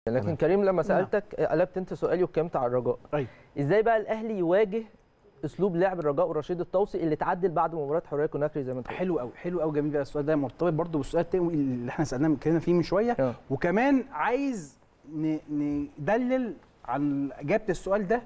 لكن تمام. كريم لما سالتك قلبت انت سؤالي واتكلمت على الرجاء أيوة. ازاي بقى الاهلي يواجه اسلوب لعب الرجاء ورشيد الطوسي اللي اتعدل بعد مباراه حريه كوناكري زي ما انت قلت. حلو قوي حلو قوي جميل بقى السؤال ده مرتبط برضه بالسؤال التاني اللي احنا سالناه اتكلمنا فيه من شويه آه. وكمان عايز ن- ندلل عن اجابه السؤال ده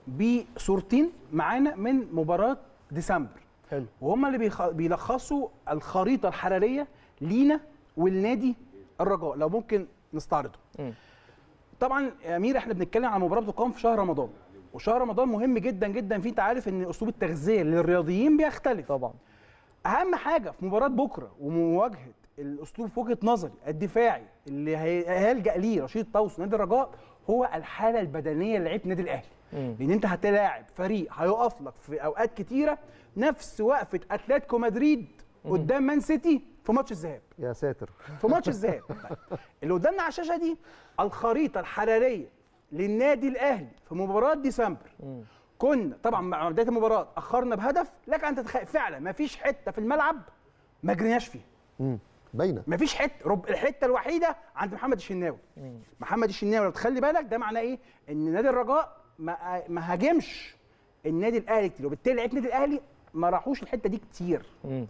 بصورتين معانا من مباراه ديسمبر حلو وهم اللي بيخ... بيلخصوا الخريطه الحراريه لينا والنادي الرجاء لو ممكن نستعرضه مم. طبعا يا امير احنا بنتكلم عن مباراه بتقام في شهر رمضان وشهر رمضان مهم جدا جدا فيه انت عارف ان اسلوب التغذيه للرياضيين بيختلف طبعا اهم حاجه في مباراه بكره ومواجهه الاسلوب في وجهه نظري الدفاعي اللي هي- هيلجا ليه رشيد طوس نادي الرجاء هو الحاله البدنيه لعيبه النادي الاهلي مم. لان انت هتلاعب فريق هيقف لك في اوقات كتيره نفس وقفه اتلتيكو مدريد قدام مان سيتي في ماتش الذهاب يا ساتر في ماتش الذهاب طيب. اللي قدامنا على الشاشه دي الخريطه الحراريه للنادي الاهلي في مباراه ديسمبر كنا طبعا مع بدايه المباراه اخرنا بهدف لك ان تتخيل فعلا ما فيش حته في الملعب ما جريناش فيها مم. باينه ما فيش حته رب الحته الوحيده عند محمد الشناوي محمد الشناوي لو تخلي بالك ده معناه ايه ان نادي الرجاء ما ما هاجمش النادي الاهلي كتير وبالتالي لعيبه النادي الاهلي ما راحوش الحته دي كتير مم.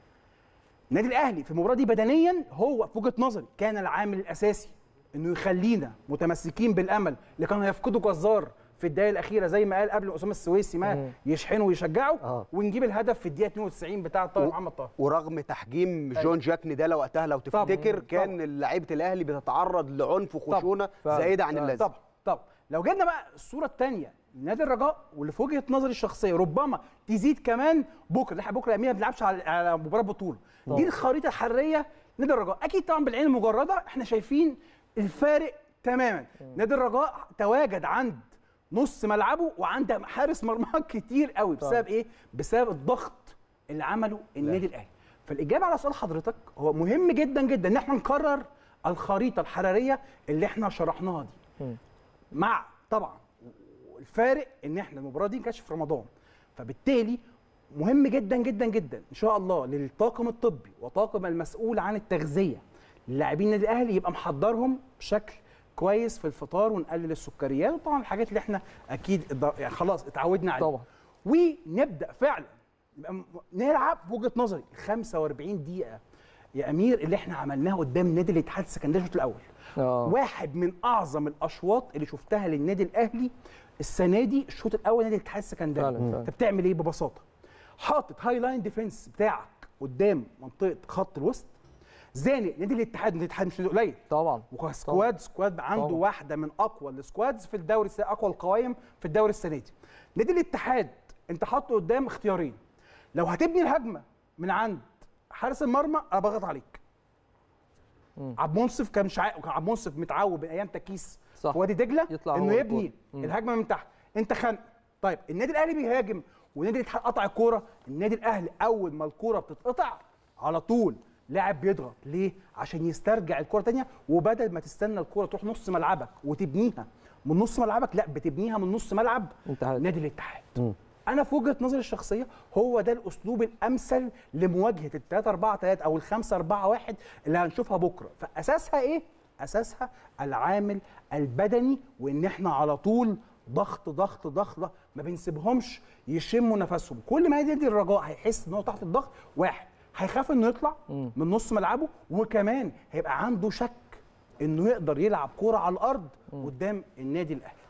النادي الاهلي في المباراه دي بدنيا هو في وجهه نظري كان العامل الاساسي انه يخلينا متمسكين بالامل اللي كانوا هيفقدوا جزار في الدقائق الاخيره زي ما قال قبل اسامه السويسي ما يشحنوا ويشجعوا آه. ونجيب الهدف في الدقيقه 92 بتاع طاهر و- محمد طاهر ورغم تحجيم جون جاك ندالا وقتها لو تفتكر كان لعيبه الاهلي بتتعرض لعنف وخشونه فعلا. زائده عن اللازم طبعا طبعا لو جبنا بقى الصوره الثانيه نادي الرجاء واللي في وجهه نظري الشخصيه ربما تزيد كمان بكره احنا بكره يا ما بنلعبش على على مباراه بطوله دي الخريطه الحراريه نادي الرجاء اكيد طبعا بالعين المجرده احنا شايفين الفارق تماما نادي الرجاء تواجد عند نص ملعبه وعند حارس مرمى كتير قوي بسبب ايه بسبب الضغط اللي عمله النادي الاهلي فالاجابه على سؤال حضرتك هو مهم جدا جدا ان احنا نكرر الخريطه الحراريه اللي احنا شرحناها دي مع طبعا الفارق ان احنا المباراه دي ما كانتش في رمضان فبالتالي مهم جدا جدا جدا ان شاء الله للطاقم الطبي وطاقم المسؤول عن التغذيه للاعبين النادي الاهلي يبقى محضرهم بشكل كويس في الفطار ونقلل السكريات وطبعا الحاجات اللي احنا اكيد اتض- يعني خلاص اتعودنا عليها طبعا. ونبدا فعلا يبقى م- نلعب بوجهه نظري 45 دقيقه يا امير اللي احنا عملناه قدام نادي الاتحاد السكندري الشوط الاول آه. واحد من اعظم الاشواط اللي شفتها للنادي الاهلي السنه دي الشوط الاول نادي الاتحاد السكندري فعلا، فعلا. انت بتعمل ايه ببساطه حاطط هاي لاين ديفنس بتاعك قدام منطقه خط الوسط زانق نادي الاتحاد نادي الاتحاد مش نادي قليل طبعا وسكواد سكواد عنده طبعا. واحده من اقوى السكوادز في الدوري السنة اقوى القوائم في الدوري السنه دي نادي الاتحاد انت حاطه قدام اختيارين لو هتبني الهجمه من عند حارس المرمى انا بضغط عليك عبد المنصف كان مش عا... كان عبد المنصف متعود من ايام تكيس صح. في وادي دجله يطلع انه هو يبني الكورة. مم. الهجمه من تحت انت خنق طيب النادي الاهلي بيهاجم والنادي الاتحاد قطع الكوره النادي الاهلي اول ما الكوره بتتقطع على طول لاعب بيضغط ليه عشان يسترجع الكوره تانية وبدل ما تستنى الكوره تروح نص ملعبك وتبنيها من نص ملعبك لا بتبنيها من نص ملعب الاتحاد. نادي الاتحاد انا في وجهه نظري الشخصيه هو ده الاسلوب الامثل لمواجهه ال 3 4 3 او ال 5 4 1 اللي هنشوفها بكره فاساسها ايه اساسها العامل البدني وان احنا على طول ضغط ضغط ضغط ضغط ما بنسيبهمش يشموا نفسهم كل ما نادي الرجاء هيحس ان هو تحت الضغط واحد هيخاف انه يطلع من نص ملعبه وكمان هيبقى عنده شك انه يقدر يلعب كوره على الارض قدام النادي الاهلي